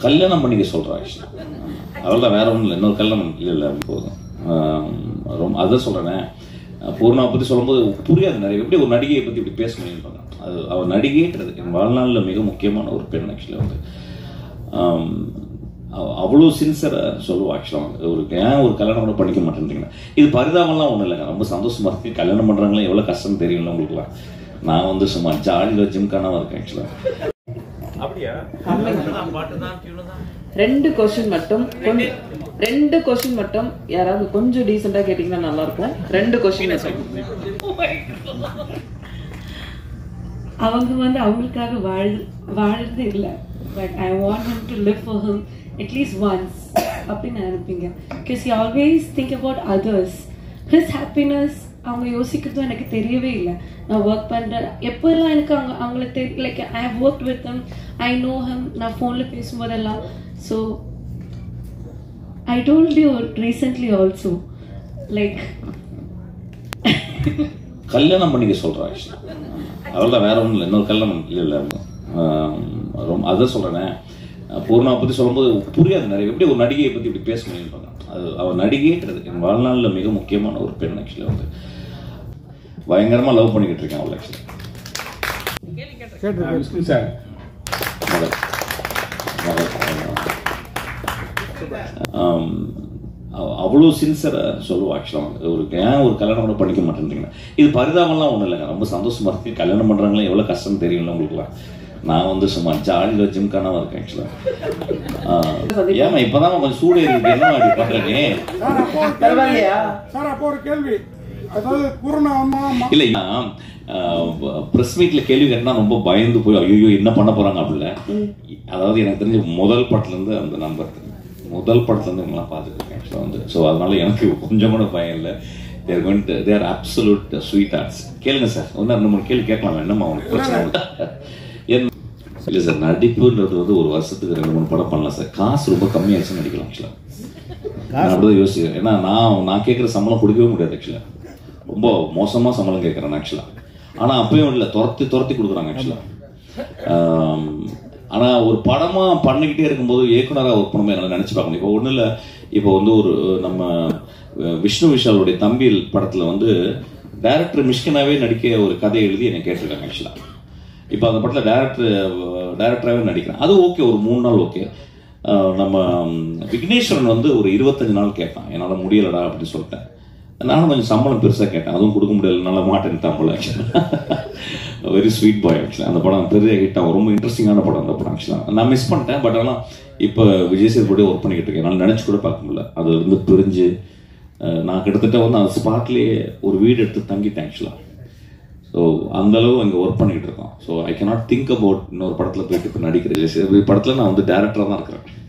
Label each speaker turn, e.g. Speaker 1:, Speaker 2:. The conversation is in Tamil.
Speaker 1: கல்யாணம் பண்ணிக்க சொல்கிறேன் ஆக்சுவலி அவள் தான் வேற ஒன்றும் இல்லை இன்னொரு கல்யாணம் இல்லை இல்லை போதும் ஆம், ரொம்ப அதான் சொல்கிறேனே பூர்ணாவை பற்றி சொல்லும்போது புரியாது நிறைய எப்படி ஒரு நடிகையை பற்றி இப்படி பேச முடியும்ன்றாங்க அது அவள் நடிகைன்றது என் வாழ்நாளில் மிக முக்கியமான ஒரு பெண் ஆக்சுவலி வந்து ஆம், அவ- அவ்வளோ சின்சராக சொல்லுவா ஆக்சுவலாக ஒரு ஏன் ஒரு கல்யாணம் கூட பண்ணிக்க மாட்டேன்றீங்க இது பரிதாபம்லாம் ஒன்றும் இல்லைங்க ரொம்ப சந்தோஷமா இருக்கு கல்யாணம் பண்ணுறாங்களே எவ்வளோ கஷ்டம் தெரியும்ல உங்களுக்குலாம் நான் வந்து சும்மா ஜாலியில் ஜிம்கானாக இருக்கேன் ஆக்சுவலாக
Speaker 2: ரெண்டு கொஸ்டின் மட்டும் கொஞ்சம் ரெண்டு கொஸ்டின் மட்டும் யாராவது கொஞ்சம் டீசெண்டா கேட்டீங்கன்னா நல்லா இருக்கும் ரெண்டு கொஸ்டின்
Speaker 3: அவங்க வந்து அவங்களுக்காக வாழ் வாழறது இல்லை but I want him to live for him at least once அப்படின்னு நினைப்பீங்க because you always think about others his happiness அவங்க யோசிக்கிறதும் எனக்கு தெரியவே இல்லை நான் ஒர்க் பண்ணுறேன் எப்போல்லாம் எனக்கு அவங்க அவங்கள தெரிய like I have work with him I know him நான் ஃபோனில் பேசும்போதெல்லாம் so I told you recently also like
Speaker 1: கல்யாணம் பண்ணிக்க சொல்கிறேன் ஆக்சுவலி அவள் தான் வேற ஒன்றும் இல்லை இன்னொரு கல்யாணம் இல்லை இல்லை ஆம், ரொம்ப அதான் சொல்கிறேனே பூர்ணாவை பற்றி சொல்லும்போது புரியாது நிறைய எப்படி ஒரு நடிகையை பற்றி இப்படி பேச முடியும்ன்றாங்க அது அவள் நடிகைன்றது என் வாழ்நாளில் மிக முக்கியமான ஒரு பெண் ஆக்சுவலி வந்து பயங்கரமாக லவ் பண்ணிக்கிட்டு இருக்கேன் அவள் ஆக்சுவலி
Speaker 4: விஷ்ணு சார்
Speaker 1: மகள் மகள் ஆம், அவ- அவ்வளோ சின்சராக சொல்லுவா ஆக்சுவலாக ஒரு ஏன் ஒரு கல்யாணம் கூட பண்ணிக்க மாட்டேன்றீங்க இது பரிதாபம்லாம் ஒன்றும் இல்லைங்க ரொம்ப சந்தோஷமா இருக்கு கல்யாணம் பண்ணுறாங்களே எவ்வளோ கஷ்டம் தெரியும்ல உங்களுக்குலாம் நான் வந்து சும்மா ஜாலியில் ஜிம்கானாக இருக்கேன் ஆக்சுவலாக ஏமா இப்போதான் கொஞ்சம் சூடு இருக்கு என்ன அப்படி பண்ணுறேனே
Speaker 4: சார் அப்போ ஒரு கேள்வி சார் அப்போ ஒரு கேள்வி அதாவது பூர்ணா அம்மா அம்மா
Speaker 1: இல்லை ப்ரெஸ் மீட்ல கேள்வி கேட்டா ரொம்ப பயந்து போய் ஐயோ என்ன பண்ண போறாங்க அப்படில அதாவது எனக்கு தெரிஞ்ச முதல் படத்துல இருந்து அந்த நம்பர் முதல் படத்துல இருந்து இவங்கெல்லாம் பார்த்துட்டு இருக்கேன் ஆக்சுவலாக வந்து ஸோ அதனால எனக்கு கொஞ்சம் கூட பயம் இல்லை there going to there absolute sweet arts கேளுங்க சார் ஒன்று ரெண்டு மூணு கேள்வி கேட்கலாம் என்னம்மா உனக்கு பிரச்சனை இல்லை. என்ன இல்லை சார் நடிப்புன்றது வந்து ஒரு வருஷத்துக்கு ரெண்டு மூணு படம் பண்ணலாம் சார் காசு ரொம்ப கம்மியாச்சுன்னு நடிக்கலாம் ஆக்சுவலாக நான் அப்படிதான் யோசிக்கிறேன் ஏன்னா நான் நான் கேட்குற சம்பளம் கொடுக்கவே முடியாது ஆக்சுவலாக ரொம்ப மோசமாக சம்பளம் கேட்குறேன் ஆக்சுவலாக ஆனால் அப்பயும் இல்லை துரத்தி துரத்தி கொடுக்குறாங்க ஆக்சுவலாக ஆனால் ஒரு படமாக பண்ணிக்கிட்டே இருக்கும்போது இயக்குனராக ஒர்க் பண்ணும்போது என்னால் நினச்சி பார்க்க முடியும் இப்போ ஒன்றும் இல்லை இப்போ வந்து ஒரு நம்ம அஹ், விஷ்ணு விஷாலுடைய தம்பி படத்தில் வந்து டைரக்டர் மிஷ்கனாவே நடிக்க ஒரு கதை எழுதி என்னை கேட்டிருக்காங்க ஆக்சுவலாக இப்போ அந்த படத்தில் டேரக்டர் டேரக்டராகவே நடிக்கிறேன் அது ஓகே ஒரு மூணு நாள் ஓகே நம்ம ம், விக்னேஸ்வரன் வந்து ஒரு இருபத்தஞ்சு நாள் கேட்டான் என்னால் முடியலடா அப்படின்னு சொல்லிட்டேன் நானும் கொஞ்சம் சம்பளம் பெருசாக கேட்டேன் அதுவும் கொடுக்க முடியலனால மாட்டேன் போல வெரி ஸ்வீட் பாய் ஆக்சுவலாக அந்த படம் பெரிய ஹிட் ஆகும் ரொம்ப இன்ட்ரெஸ்டிங்கான படம் அந்த படம் ஆக்சுவலாக நான் மிஸ் பண்ணிட்டேன் பட் ஆனால் இப்போ விஜய் சேதுபதி ஒர்க் பண்ணிக்கிட்டு இருக்கேன் என்னால் நினச்சி கூட பார்க்க முடியல அதுல இருந்து பிரிஞ்சு அஹ், நான் கிட்டத்தட்ட வந்து அந்த ஸ்பாட்லேயே ஒரு வீடு எடுத்து தங்கிட்டேன் ஆக்சுவலாக ஸோ அந்த அளவு அங்கே ஒர்க் பண்ணிக்கிட்டு இருக்கோம் so I cannot think about இன்னொரு படத்தில் போயிட்டு இப்போ நடிக்கிற படத்தில் நான் வந்து டேரக்டராக தான் இருக்கிறேன்